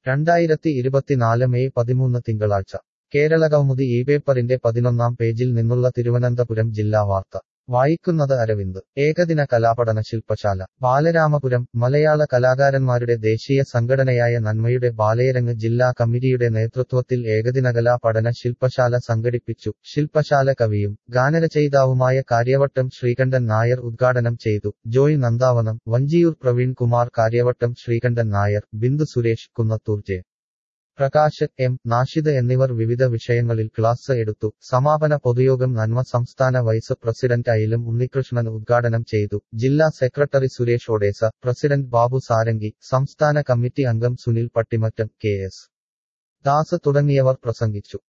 രണ്ടായിരത്തി ഇരുപത്തിനാല് മെയ് പതിമൂന്ന് തിങ്കളാഴ്ച കേരളകൗമുദി ഈ പേപ്പറിന്റെ പതിനൊന്നാം പേജിൽ നിന്നുള്ള തിരുവനന്തപുരം ജില്ലാ വാർത്ത വായിക്കുന്നത് അരവിന്ദ് ഏകദിന കലാപഠന ശില്പശാല ബാലരാമപുരം മലയാള കലാകാരന്മാരുടെ ദേശീയ സംഘടനയായ നന്മയുടെ ബാലയരങ്ങ് ജില്ലാ കമ്മിറ്റിയുടെ നേതൃത്വത്തിൽ ഏകദിന കലാ പഠന ശില്പശാല സംഘടിപ്പിച്ചു ശില്പശാല കവിയും ഗാനരചയിതാവുമായ കാര്യവട്ടം ശ്രീകണ്ഠൻ നായർ ഉദ്ഘാടനം ചെയ്തു ജോയ് നന്ദാവനം വഞ്ചിയൂർ പ്രവീൺ കുമാർ കാര്യവട്ടം ശ്രീകണ്ഠൻ നായർ ബിന്ദു സുരേഷ് കുന്നത്തൂർ ജെ പ്രകാശ് എം നാഷിദ് എന്നിവർ വിവിധ വിഷയങ്ങളിൽ ക്ലാസ് എടുത്തു സമാപന പൊതുയോഗം നന്മ സംസ്ഥാന വൈസ് പ്രസിഡന്റ് അയിലും ഉണ്ണികൃഷ്ണൻ ഉദ്ഘാടനം ചെയ്തു ജില്ലാ സെക്രട്ടറി സുരേഷ് ഒഡേസ പ്രസിഡന്റ് ബാബു സാരംഗി സംസ്ഥാന കമ്മിറ്റി അംഗം സുനിൽ പട്ടിമറ്റം കെ എസ് ദാസ് തുടങ്ങിയവർ പ്രസംഗിച്ചു